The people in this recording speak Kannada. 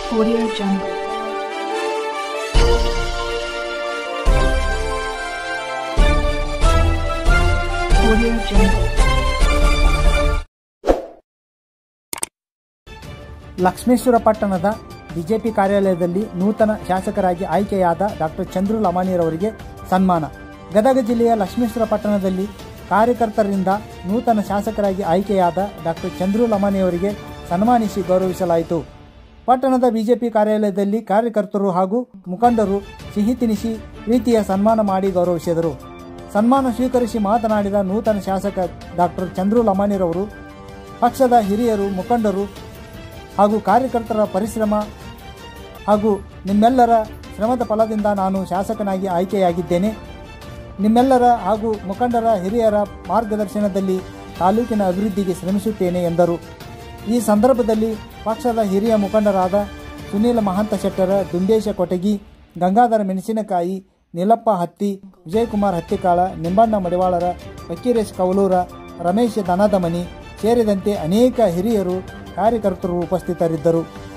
Audio Jungle. Audio Jungle. Lakshmeshwar ಪಟ್ಟಣದ ಬಿಜೆಪಿ ಕಾರ್ಯಾಲಯದಲ್ಲಿ ನೂತನ ಶಾಸಕರಾಗಿ ಆಯ್ಕೆಯಾದ ಡಾಕ್ಟರ್ ಚಂದ್ರು ಲಮಾಣಿರವರಿಗೆ ಸನ್ಮಾನ ಗದಗ ಜಿಲ್ಲೆಯ ಲಕ್ಷ್ಮೇಶ್ವರ ಪಟ್ಟಣದಲ್ಲಿ ಕಾರ್ಯಕರ್ತರಿಂದ ನೂತನ ಶಾಸಕರಾಗಿ ಆಯ್ಕೆಯಾದ ಡಾಕ್ಟರ್ ಚಂದ್ರು ಲಮಾಣಿಯವರಿಗೆ ಸನ್ಮಾನಿಸಿ ಗೌರವಿಸಲಾಯಿತು ಪಟ್ಟಣದ ಬಿಜೆಪಿ ಕಾರ್ಯಾಲಯದಲ್ಲಿ ಕಾರ್ಯಕರ್ತರು ಹಾಗೂ ಮುಖಂಡರು ಸಿಹಿ ತಿನಿಸಿ ರೀತಿಯ ಸನ್ಮಾನ ಮಾಡಿ ಗೌರವಿಸಿದರು ಸನ್ಮಾನ ಸ್ವೀಕರಿಸಿ ಮಾತನಾಡಿದ ನೂತನ ಶಾಸಕ ಡಾಕ್ಟರ್ ಚಂದ್ರು ಲಮಾಣಿರವರು ಪಕ್ಷದ ಹಿರಿಯರು ಮುಖಂಡರು ಹಾಗೂ ಕಾರ್ಯಕರ್ತರ ಪರಿಶ್ರಮ ಹಾಗೂ ನಿಮ್ಮೆಲ್ಲರ ಶ್ರಮದ ಫಲದಿಂದ ನಾನು ಶಾಸಕನಾಗಿ ಆಯ್ಕೆಯಾಗಿದ್ದೇನೆ ನಿಮ್ಮೆಲ್ಲರ ಹಾಗೂ ಮುಖಂಡರ ಹಿರಿಯರ ಮಾರ್ಗದರ್ಶನದಲ್ಲಿ ತಾಲೂಕಿನ ಅಭಿವೃದ್ಧಿಗೆ ಶ್ರಮಿಸುತ್ತೇನೆ ಎಂದರು ಈ ಸಂದರ್ಭದಲ್ಲಿ ಪಕ್ಷದ ಹಿರಿಯ ಮುಖಂಡರಾದ ಸುನೀಲ ಮಹಾಂತ ಶೆಟ್ಟರ ದುಂಡೇಶ ಕೊಟಗಿ ಗಂಗಾಧರ ಮೆಣಸಿನಕಾಯಿ ನೀಲಪ್ಪ ಹತ್ತಿ ವಿಜಯಕುಮಾರ್ ಹತ್ತಿಕಾಳ ನಿಂಬಣ್ಣ ಮಡಿವಾಳರ ಫಕೀರೇಶ್ ಕವಲೂರ ರಮೇಶ್ ದನದಮನಿ ಸೇರಿದಂತೆ ಅನೇಕ ಹಿರಿಯರು ಕಾರ್ಯಕರ್ತರು ಉಪಸ್ಥಿತರಿದ್ದರು